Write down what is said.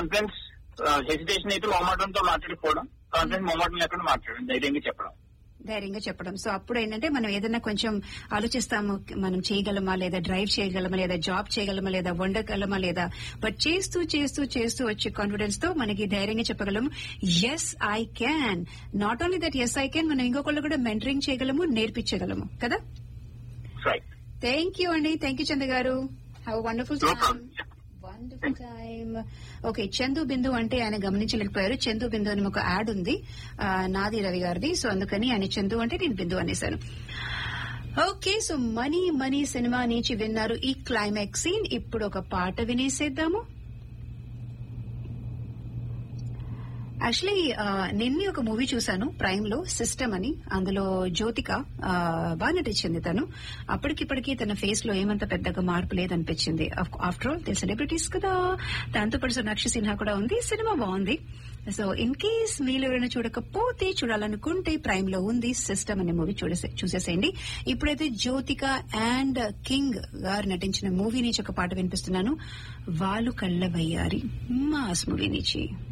Confidence hesitation అయితే మొమాటంతో మాట్లాడిపోవడం confidence మొమాటం లేకుండా మాట్లాడడం ధైర్యంగా చెప్పడం ధైర్యంగా చెప్పడం సో అప్పుడు ఏంటంటే మనం ఏదైనా కొంచెం ఆలోచిస్తాము మనం చేయగలమా లేదా డ్రైవ్ చేయగలమా లేదా జాబ్ చేయగలమా లేదా వండగలమా లేదా బట్ చేస్తూ చేస్తూ చేస్తూ వచ్చే కాన్ఫిడెన్స్ తో మనకి ధైర్యంగా చెప్పగలము yes I can not only that yes I can మనం ఇంకొకళ్ళు కూడా మెంటరింగ్ చేయగలము నేర్పించగలము కదా రైట్ థ్యాంక్ యూ అండి థ్యాంక్ యూ చంద్ర గారు have wonderful No time problem. Wonderful time okay Chandu Bindu అంటే ఆయన గమనించలేకపోయారు చందు బిందు అని ఒక యాడ్ ఉంది ఆ, నాది రవి గారిది సో అందుకని ఆయన చందు అంటే నేను బిందు అనేసాను okay so money money cinema నుంచి విన్నారు ఈ క్లైమాక్స్ సీన్ ఇప్పుడు ఒక పాట వినేసేద్దాము యాక్చువల్లీ నిన్నే ఒక మూవీ చూశాను ప్రైమ్ లో సిస్టమ్ అని అందులో జ్యోతిక ఆ, బాగా నటించింది తను అప్పటికిప్పటికీ తన ఫేస్ లో ఏమంత పెద్దగా మార్పు లేదనిపించింది ఆఫ్టర్ ఆల్ దే సెలబ్రిటీస్ కదా దాంతో పాటు సోనాక్షి సిన్హా కూడా ఉంది సినిమా బాగుంది సో ఇన్ కేస్ మీరు ఎవరైనా చూడకపోతే చూడాలనుకుంటే ప్రైమ్ లో ఉంది సిస్టమ్ అనే మూవీ చూడసే చూసేసేయండి ఇప్పుడైతే జ్యోతిక అండ్ కింగ్ గారు నటించిన మూవీ నుంచి ఒక పాట వినిపిస్తున్నాను వాళ్ళు కళ్ళ వయ్యారి మాస్ మూవీ నుంచి